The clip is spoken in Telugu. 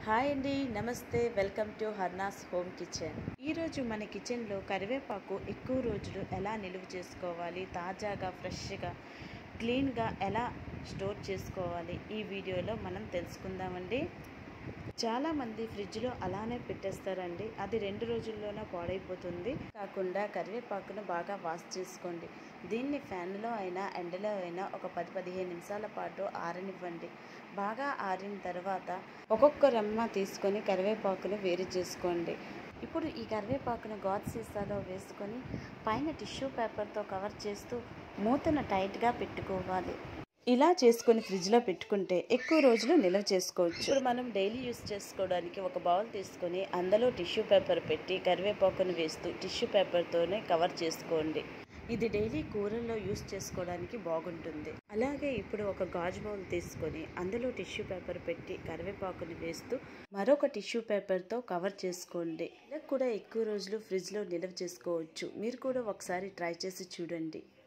హాయ్ అండి నమస్తే welcome to Harnas home kitchen ఈరోజు మన కిచెన్లో కరివేపాకు ఎక్కువ రోజులు ఎలా నిలువ చేసుకోవాలి తాజాగా ఫ్రెష్గా క్లీన్గా ఎలా స్టోర్ చేసుకోవాలి ఈ వీడియోలో మనం తెలుసుకుందామండి చాలామంది ఫ్రిడ్జ్లో అలానే పెట్టేస్తారండి అది రెండు రోజుల్లోనే పాడైపోతుంది కాకుండా కరివేపాకును బాగా వాష్ చేసుకోండి దీన్ని ఫ్యాన్లో అయినా ఎండలో అయినా ఒక పది పదిహేను నిమిషాల పాటు ఆరనివ్వండి బాగా ఆరిన తర్వాత ఒక్కొక్క రెమ్మ తీసుకొని కరివేపాకును వేరు చేసుకోండి ఇప్పుడు ఈ కరివేపాకును గాజు సీసాలో వేసుకొని పైన టిష్యూ పేపర్తో కవర్ చేస్తూ మూతను టైట్గా పెట్టుకోవాలి ఇలా చేసుకొని ఫ్రిడ్జ్లో పెట్టుకుంటే ఎక్కువ రోజులు నిల్వ చేసుకోవచ్చు ఇప్పుడు మనం డైలీ యూస్ చేసుకోవడానికి ఒక బౌల్ తీసుకొని అందులో టిష్యూ పేపర్ పెట్టి కరివేపాకును వేస్తూ టిష్యూ పేపర్తోనే కవర్ చేసుకోండి ఇది డైలీ కూరల్లో యూస్ చేసుకోవడానికి బాగుంటుంది అలాగే ఇప్పుడు ఒక గాజు బౌల్ తీసుకొని అందులో టిష్యూ పేపర్ పెట్టి కరివేపాకుని వేస్తూ మరొక టిష్యూ పేపర్తో కవర్ చేసుకోండి ఇలా కూడా ఎక్కువ రోజులు ఫ్రిడ్జ్లో నిల్వ చేసుకోవచ్చు మీరు కూడా ఒకసారి ట్రై చేసి చూడండి